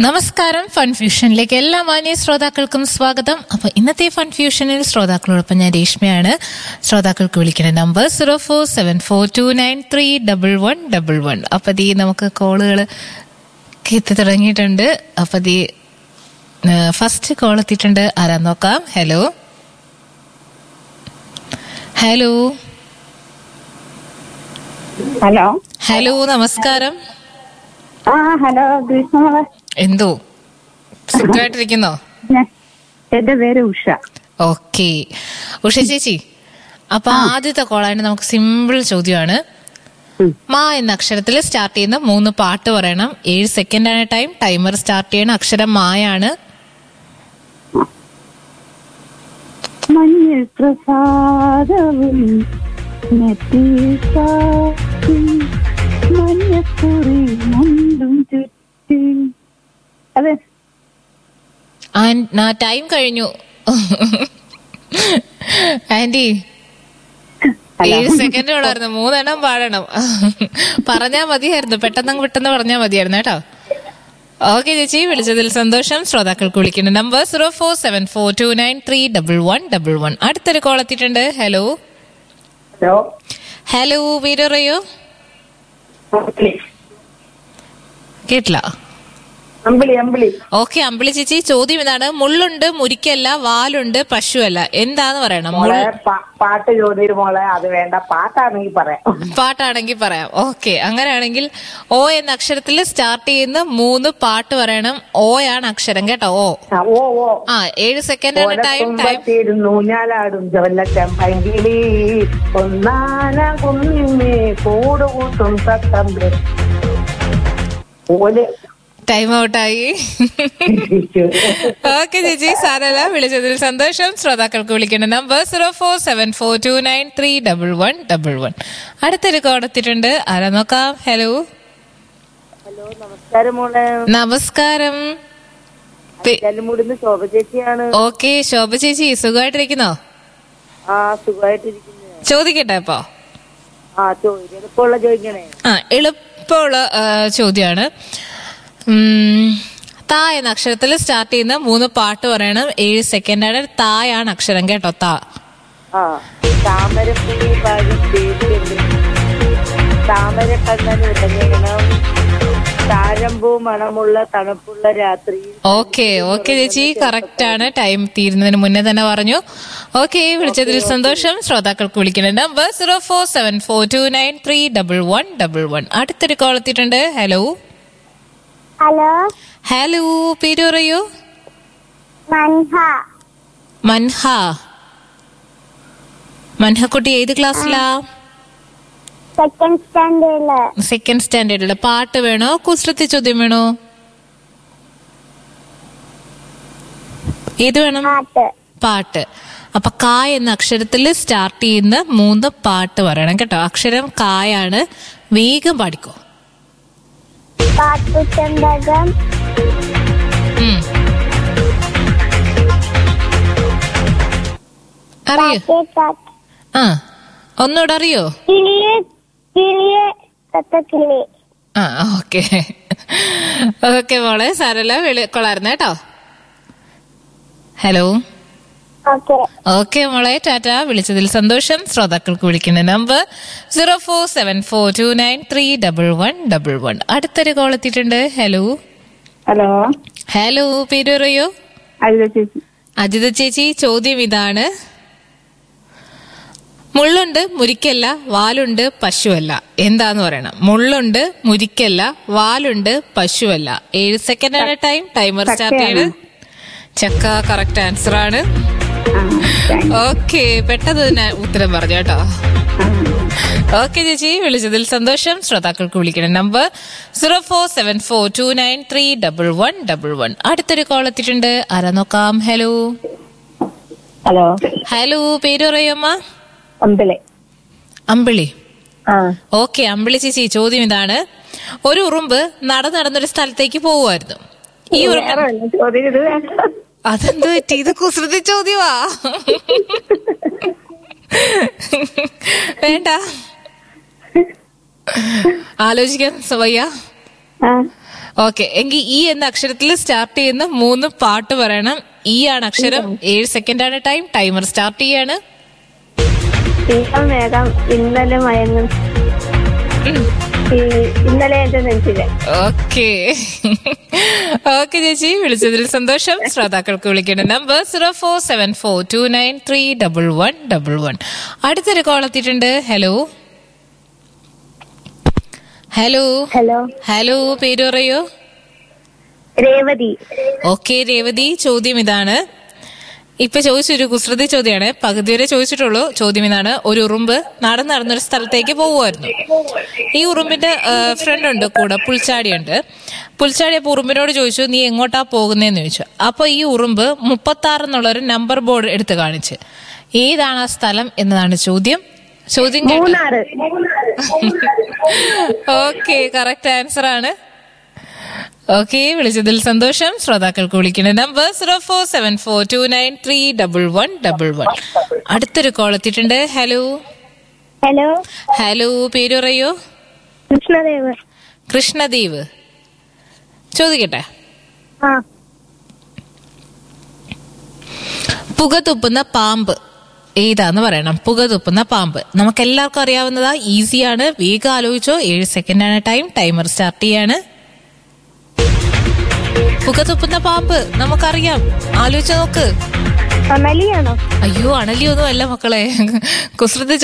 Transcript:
നമസ്കാരം ഫൺഫ്യൂഷനിലേക്ക് എല്ലാ മാന്യ ശ്രോതാക്കൾക്കും സ്വാഗതം അപ്പൊ ഇന്നത്തെ ഫൺഫ്യൂഷനിൽ ശ്രോതാക്കളോടൊപ്പം ഞാൻ രേഷ്മയാണ് ശ്രോതാക്കൾക്ക് വിളിക്കുന്ന number zero four seven four two nine three double one double one അപ്പൊ ദീ നമുക്ക് കോളുകൾ എത്തി തുടങ്ങിയിട്ടുണ്ട് അപ്പൊ ദീ ഫസ്റ്റ് കോൾ എത്തിയിട്ടുണ്ട് ആരാ നോക്കാം ഹലോ ഹലോ ഹലോ ഹലോ നമസ്കാരം ആ ഹലോ ഗ്രീഷ്മ എന്തോ സുഖമായിട്ടിരിക്കുന്നോ ഞാൻ എന്റെ പേര് ഉഷ ഓക്കെ ഉഷ ചേച്ചി അപ്പൊ ആദ്യത്തെ കോളായിട്ട് നമുക്ക് സിമ്പിൾ ചോദ്യമാണ് ഉം. മാ എന്ന അക്ഷരത്തിൽ സ്റ്റാർട്ട് ചെയ്യുന്ന മൂന്ന് പാട്ട് പറയണം ഏഴ് സെക്കൻഡ് ആണ് ടൈം ടൈമർ സ്റ്റാർട്ട് ചെയ്യണ അക്ഷരം മായാണ് മഞ്ഞൾ പ്രസാദവും നെറ്റിസാക്കും മഞ്ഞക്കുറി മുണ്ടും ചുറ്റി അതെ ടൈം കഴിഞ്ഞു ആന്റി ഹലോ. ഏഴ് സെക്കൻഡ് ഉള്ളായിരുന്നു മൂന്നെണ്ണം പാടണം പറഞ്ഞാ മതിയായിരുന്നു പെട്ടെന്ന് പെട്ടെന്ന് പറഞ്ഞാ മതിയായിരുന്നു കേട്ടോ ഓക്കെ ചേച്ചി വിളിച്ചതിൽ സന്തോഷം ശ്രോതാക്കൾക്ക് വിളിക്കുന്ന number zero four seven four two nine three double one double one അടുത്തൊരു കോൾ എത്തിയിട്ടുണ്ട് ഹലോ ഹലോ ഹലോ പേര് പറയോ കേട്ടില്ല അമ്പിളി അമ്പിളി ഓക്കെ അമ്പിളി ചേച്ചി ചോദ്യം ഇതാണ് മുള്ളുണ്ട് മുരിക്കല്ല വാലുണ്ട് പശുവല്ല എന്താന്ന് പറയണം മോളെ മുൾ- പ- പാട്ട് ചോദ്യം മോളെ അത് വേണ്ട പാട്ടാണെങ്കിൽ പറയാം പാട്ടാണെങ്കിൽ പറയാം ഓക്കെ അങ്ങനെയാണെങ്കിൽ ഓ എന്ന അക്ഷരത്തിൽ സ്റ്റാർട്ട് ചെയ്യുന്ന മൂന്ന് പാട്ട് പറയണം ഓയാണ് അക്ഷരം കേട്ടോ ഓ ആ, ഓ ഓ ആ ഏഴ് സെക്കൻഡ് ആണ് ടൈം ടൈം ഓലത്തുമ്പത്തിരുന്നു ഞാലാടും ചൊല്ലച്ചമ്പങ്കിളി ഒന്നാന കുന്നിമ്മേ കൂടുകൂട്ടും തത്തമ്പേ ഓല് ടൈം ഔട്ടായി ഓക്കെ ചേച്ചി സാരല്ല വിളിച്ചതിൽ സന്തോഷം ശ്രോതാക്കൾക്ക് വിളിക്കേണ്ട number zero four seven four two nine three double one double one അടുത്തൊരു കോഡ് എത്തിയിട്ടുണ്ട് ആരാ നോക്കാം ഹലോ ഹലോ നമസ്കാരം മോളെ നമസ്കാരം കല്ലുമുടിന്ന് ശോഭ ചേച്ചിയാണ് ഓക്കെ ശോഭ ചേച്ചി സുഖമായിട്ടിരിക്കുന്നോ ആ സുഖമായിട്ടിരിക്കുന്നത് ചോദിക്കട്ടെ അപ്പോ ആ ചോദിക്കും എളുപ്പമുള്ള ചോദിക്കണേ ആ എളുപ്പമുള്ള ആ, ചോദ്യമാണ് ഉം, താ എന്ന അക്ഷരത്തിൽ സ്റ്റാർട്ട് ചെയ്യുന്ന മൂന്ന് പാട്ട് പറയണം ഏഴ് സെക്കൻഡ് ആണ് തായാണ് അക്ഷരം കേട്ടോ താ ആ താമരപ്പൂ പാടും തേടിയുണ്ട് താമര കണ്ണൻ ഉടങ്ങണം താരമ്പൂ മണമുള്ള തണുപ്പുള്ള രാത്രി ഓക്കെ ഓക്കെ ചേച്ചി കറക്റ്റ് ആണ് ടൈം തീരുന്നതിന് മുന്നേ തന്നെ പറഞ്ഞു ഓക്കെ വിളിച്ചതിൽ സന്തോഷം ശ്രോതാക്കൾക്ക് വിളിക്കുന്ന number zero four seven four two nine three double one double one അടുത്തൊരു കോൾ എത്തിയിട്ടുണ്ട് ഹലോ ഹലോ ഹലോ പേര് പറയൂ മൻഹ മൻഹ മൻഹക്കുട്ടി ഏത് ക്ലാസ്സിലാ സെക്കൻഡ് സ്റ്റാൻഡേർഡില് സെക്കൻഡ് സ്റ്റാൻഡേർഡില് പാട്ട് വേണോ കുസൃതി ചോദ്യം വേണോ ഏത് വേണം പാട്ട് പാട്ട് അപ്പൊ കാ എന്ന അക്ഷരത്തിൽ സ്റ്റാർട്ട് ചെയ്യുന്ന മൂന്ന് പാട്ട് പറയണം കേട്ടോ അക്ഷരം കായാണ് വേഗം പാടിക്കോ പാട്ടുചെമ്പകം ഉം. അറിയോ കാക്കേ ആ ഒന്നുകൂടെ അറിയോ കിളിയെ കിളിയെ തത്തക്കിളി ആ ഓക്കെ ഓക്കെ മോളെ സാരല്ല വിളിക്കൊള്ളായിരുന്നു കേട്ടോ ഹലോ ഓക്കെ ഓക്കെ മോളെ ടാറ്റ വിളിച്ചതിൽ സന്തോഷം ശ്രോതാക്കൾക്ക് വിളിക്കുന്ന number zero four seven four two nine three double one double one അടുത്തൊരു കോൾ എത്തിയിട്ടുണ്ട് ഹലോ ഹലോ ഹലോ പേര് പറയോ അജിത ചേച്ചി അജിത ചേച്ചി ചോദ്യം ഇതാണ് മുള്ളുണ്ട് മുരിക്കല്ല വാലുണ്ട് പശുവല്ല എന്താന്ന് പറയണം മുള്ളുണ്ട് മുരിക്കല്ല വാലുണ്ട് പശുവല്ല ഏഴ് സെക്കൻഡ് ആണ് ടൈം ടൈമർ സ്റ്റാർട്ട് ചെയ്ത് ചക്ക കറക്റ്റ് ആൻസർ ആണ് ആ താങ്ക് ഓക്കെ പെട്ടെന്ന് തന്നെ ഉത്തരം പറഞ്ഞു കേട്ടോ ഓക്കെ ചേച്ചി വിളിച്ചതിൽ സന്തോഷം ശ്രോതാക്കൾക്ക് വിളിക്കണം number zero four seven four two nine three double one double one അടുത്തൊരു കോൾ എത്തിയിട്ടുണ്ട് ആരാ നോക്കാം ഹലോ ഹലോ ഹലോ പേര് പറയമ്മ അമ്പിളി അമ്പിളി ആ ഓക്കെ അമ്പിളി ചേച്ചി ചോദ്യം ഇതാണ് ഒരു ഉറുമ്പ് നട നടന്നൊരു സ്ഥലത്തേക്ക് പോവുമായിരുന്നു ഈ ഉറുമ്പ് വേറെ വല്ല ചോദ്യം ഇത് വേണ്ട അതെന്ത് പറ്റി ഇത് കുസൃതി ചോദ്യമാ വേണ്ട ആലോചിക്കാൻ വയ്യ ആ ഓക്കെ എങ്കിൽ ഈ എന്ന അക്ഷരത്തിൽ സ്റ്റാർട്ട് ചെയ്യുന്ന മൂന്ന് പാട്ട് പറയണം ഈ ആണ് അക്ഷരം ഏഴ് സെക്കൻഡ് ആണ് ടൈം ടൈമർ സ്റ്റാർട്ട് ചെയ്യാണ് തീരം വേഗം ഇന്നലെ മയങ്ങും ഈ ഇന്നലെ എന്റെ നെഞ്ചില് ഓക്കെ ഓക്കെ ചേച്ചി വിളിച്ചതിൽ സന്തോഷം ശ്രോതാക്കൾക്ക് വിളിക്കേണ്ട number zero four seven four two nine three double one double one അടുത്തൊരു കോൾ എത്തിയിട്ടുണ്ട് ഹലോ ഹലോ ഹലോ ഹലോ പേര് പറയോ രേവതി ഓക്കെ രേവതി ചോദ്യം ഇതാണ് ഇപ്പൊ ചോദിച്ചൊരു കുസൃതി ചോദ്യമാണ് പകുതി വരെ ചോദിച്ചിട്ടുള്ളൂ ചോദ്യം ഇതാണ് ഒരു ഉറുമ്പ് നടന്ന് നടന്നൊരു സ്ഥലത്തേക്ക് പോവുമായിരുന്നു ഈ ഉറുമ്പിന്റെ ഫ്രണ്ട് ഉണ്ട് കൂടെ പുൽച്ചാടിയുണ്ട് പുൽച്ചാടി അപ്പൊ ഉറുമ്പിനോട് ചോദിച്ചു നീ എങ്ങോട്ടാ പോകുന്നതെന്ന് ചോദിച്ചു അപ്പൊ ഈ ഉറുമ്പ് മുപ്പത്തി ആറ് എന്നുള്ള ഒരു നമ്പർ ബോർഡ് എടുത്ത് കാണിച്ച് ഏതാണ് ആ സ്ഥലം എന്നതാണ് ചോദ്യം ചോദ്യം കേട്ടോ മൂന്നാറ് ഓക്കെ കറക്റ്റ് ആൻസർ ആണ് ഓക്കെ വിളിച്ചതിൽ സന്തോഷം ശ്രോതാക്കൾക്ക് വിളിക്കുന്ന number zero four seven four two nine three double one double one അടുത്തൊരു കോൾ എത്തിയിട്ടുണ്ട് ഹലോ ഹലോ ഹലോ പേര് പറയോ കൃഷ്ണദേവ് കൃഷ്ണദേവ് ചോദിക്കട്ടെ ആ പുക തുപ്പുന്ന പാമ്പ് ഏതാന്ന് പറയണം പുക തുപ്പുന്ന പാമ്പ് നമുക്ക് എല്ലാവർക്കും അറിയാവുന്നതാ ഈസിയാണ് വേഗം ആലോചിച്ചോ ഏഴ് സെക്കൻഡ് ആണ് ടൈം ടൈമർ സ്റ്റാർട്ട് ചെയ്യാണ് പുക തുപ്പുന്ന പാമ്പ് നമുക്കറിയാം ആലോചിച്ച് നോക്ക് അമലിയാണോ അയ്യോ അണലിയൊന്നും അല്ല മക്കളെ കുസൃതി